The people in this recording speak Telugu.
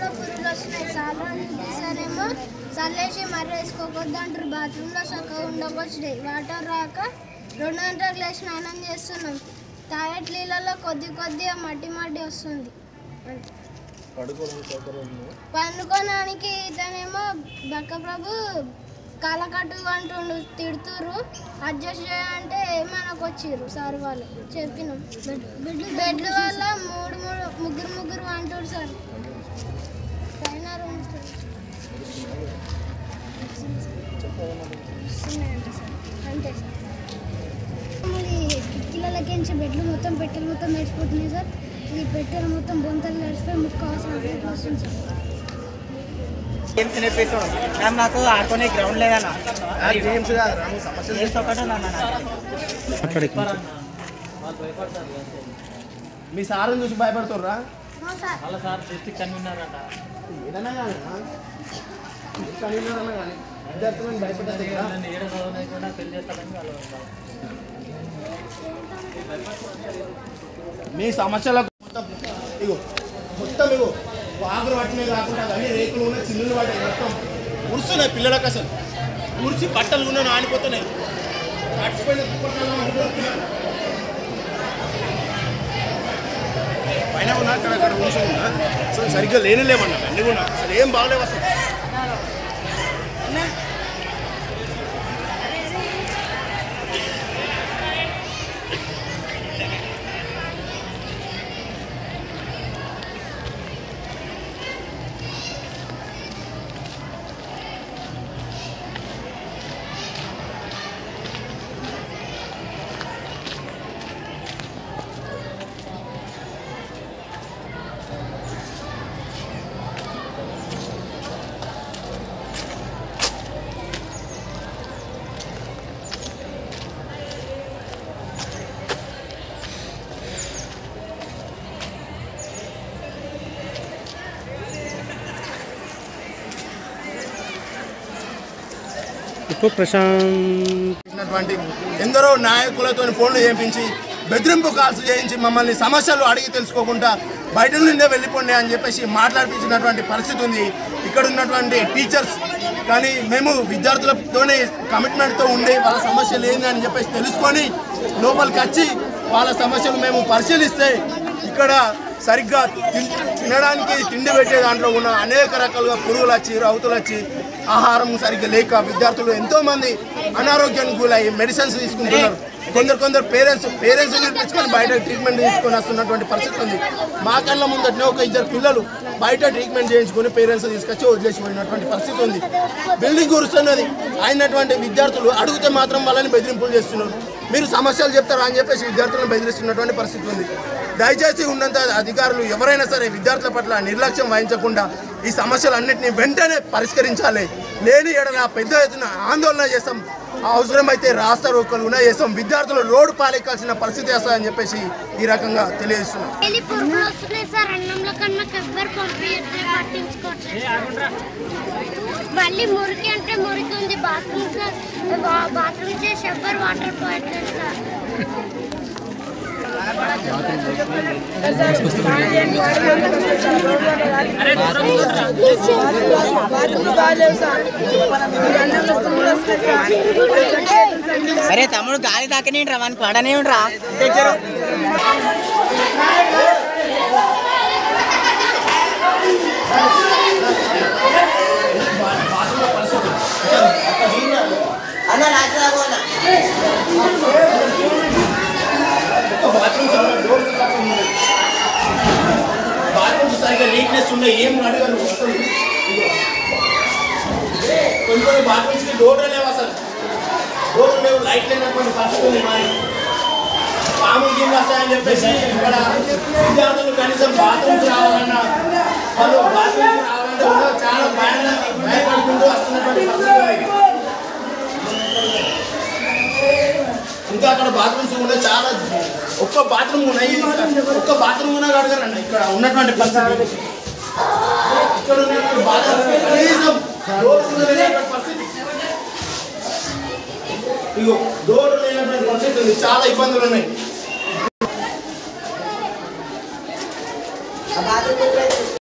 బాత్రూంలో పురుగులు వస్తున్నాయి సాధారణ తీసానేమో చల్లేసి మర్ర వేసుకోకూడదు అంటారు బాత్రూంలో చక్కగా ఉండకొచ్చినాయి వాటర్ రాక రెండు గంటలకు లేచి స్నానం చేస్తున్నాం తాగేటి నీళ్ళలో కొద్ది కొద్దిగా మట్టి మట్టి వస్తుంది పండుకోవడానికి ఇతనేమో బక్క ప్రభు కాలకట్టు అంటుండు తిడుతురు అడ్జస్ట్ చేయాలంటే మనకు వచ్చిర్రు సార్ వాళ్ళు చెప్పినాం బెడ్ల వల్ల మూడు మూడు ముగ్గురు ముగ్గురు అంటారు సార్ పైన రూమ్స్ వస్తున్నాయంట సార్ అంతే సార్ మరి కిటికీలకి బెడ్లు మొత్తం పెట్టెలు మొత్తం వేసిపోతున్నాయి సార్ ఈ పెట్టెలు మొత్తం బొంతలు నడిచిపోయి ముక్క అవసరం వస్తుంది సార్ గేమ్స్ నేర్పిస్తాడు మ్యామ్ నాకు ఆడుకునే గ్రౌండ్ లేదన్న గేమ్స్ కాదు రాము సమస్యలు గేమ్స్ ఒకటి ఉందన్న నాకు మీ సార్ని చూసి భయపడుతుర్రా సార్ వాళ్ళ సార్ డిస్ట్రిక్ట్ కన్వీనర్ అంట ఏదైనా కానీ కనీనారన్నా కానీ విద్యార్థులను భయపడ్డది కదా నన్ను ఏడ చదవలేకుండా పెళ్లి చేస్తాడని వాళ్ళు మీ సమస్యలకు మొత్తం ఇగో మొత్తం ఇగో వాగులు పట్టినవి కాకుండా కానీ రేకులు ఉన్నాయి చిల్లులు పట్టాయి మొత్తం ఉరుస్తున్నాయి పిల్లలకు అసలు ఉరిచి బట్టలు కూడా నానిపోతున్నాయి తడిచిపోయిన దుప్పట్లలో అనుకుంటున్నారు. పైన ఉన్నా అక్కడ అక్కడ ఊసి ఉన్నా అసలు సరిగ్గా లేని లేవన్నా అన్నీ కూడా అసలు ఏం బాగలేవు అసలు ఇప్పుడు ప్రశాంత్ చేసినటువంటి ఎందరో నాయకులతో ఫోన్లు చేయించి బెదిరింపు కాల్స్ చేయించి మమ్మల్ని సమస్యలు అడిగి తెలుసుకోకుండా బయట నుండే వెళ్ళిపోండి అని చెప్పేసి మాట్లాడిపించినటువంటి పరిస్థితి ఉంది ఇక్కడ ఉన్నటువంటి టీచర్స్ కానీ మేము విద్యార్థులతోనే కమిట్మెంట్తో ఉండి వాళ్ళ సమస్యలు ఏంది అని చెప్పేసి తెలుసుకొని లోపలికి వచ్చి వాళ్ళ సమస్యలు మేము పరిశీలిస్తే ఇక్కడ సరిగ్గా తిన్- తినడానికి తిండి పెట్టే దాంట్లో ఉన్న అనేక రకాలుగా పురుగులు వచ్చి రౌతులు వచ్చి ఆహారం సరిగ్గా లేక విద్యార్థులు ఎంతో మంది అనారోగ్యానికి గురయ్యి మెడిసిన్స్ తీసుకుంటున్నారు కొందరు కొందరు పేరెంట్స్ పేరెంట్స్ పిలిపించుకొని బయట ట్రీట్మెంట్ తీసుకొని వస్తున్నటువంటి పరిస్థితి ఉంది మా కళ్ళ ముందటనే ఒక ఇద్దరు పిల్లలు బయట ట్రీట్మెంట్ చేయించుకొని పేరెంట్స్ తీసుకొచ్చి వదిలేసిపోయినటువంటి పరిస్థితి ఉంది బిల్డింగ్ కురుస్తున్నది అయినటువంటి విద్యార్థులు అడిగితే మాత్రం వాళ్ళని బెదిరింపులు చేస్తున్నారు మీరు సమస్యలు చెప్తారా అని చెప్పేసి విద్యార్థులను బెదిరిస్తున్నటువంటి పరిస్థితి ఉంది దయచేసి ఉన్నంత అధికారులు ఎవరైనా సరే విద్యార్థుల పట్ల నిర్లక్ష్యం వహించకుండా ఈ సమస్యలన్నింటినీ వెంటనే పరిష్కరించాలి లేని ఎడల పెద్ద ఎత్తున ఆందోళన చేస్తాం అవసరమైతే రాస్తా రోకలు కూడా చేస్తాం విద్యార్థులు రోడ్డు పాలెక్కాల్సిన పరిస్థితి వస్తుందని చెప్పేసి ఈ రకంగా తెలియజేస్తున్నాం వెళ్ళి పురుగులు వస్తున్నాయి సార్ అన్నంలో కన్నా ఎవ్వరు పంపించట్లేదు పట్టించుకోవట్లేదు మళ్ళీ మురికి అంటే మురికి ఉంది బాత్రూమ్ బాత్రూమ్ చేసి ఎవ్వరు వాటర్ పోయట్లేదు సార్ అరే తమ్ముడు గాలి తాకనేంట్రా వానికి పడనేంట్రా తెచ్చారు అన్న రాజరాబోనా బాత్రూమ్స్ సరిగ్గా నీట్నెస్ ఉన్నాయి ఏం అడగరు అసలు ఇదిగో. కొన్ని కొన్ని బాత్రూమ్స్కి డోర్లు లేవు అసలు డోర్లు లేవు లైట్ లేనటువంటి పరిస్థితి ఉంది మరి పాములు కింద వస్తాయని చెప్పేసి ఇక్కడ విద్యార్థులు కనీసం బాత్రూమ్కి రావాలన్నా వాళ్ళు బాత్రూమ్కి రావాలంటే కూడా చాలా భయంగా భయపడుకుంటూ వస్తున్నటువంటి పరిస్థితి ఉంది. ఇంకా అక్కడ బాత్రూమ్స్ కూడా చాలా ఒక్క బాత్రూమ్ ఉన్నాయి ఒక్క బాత్రూమ్ కూడా అడగరండి ఇక్కడ ఉన్నటువంటి పరిస్థితి ఇక్కడ ఉన్నటువంటి బాత్రూమ్ కనీసం డోర్ కూడా లేనటువంటి పరిస్థితి ఇగో డోర్ లేనటువంటి పరిస్థితి ఉంది చాలా ఇబ్బందులు ఉన్నాయి ఆ బాత్రూమ్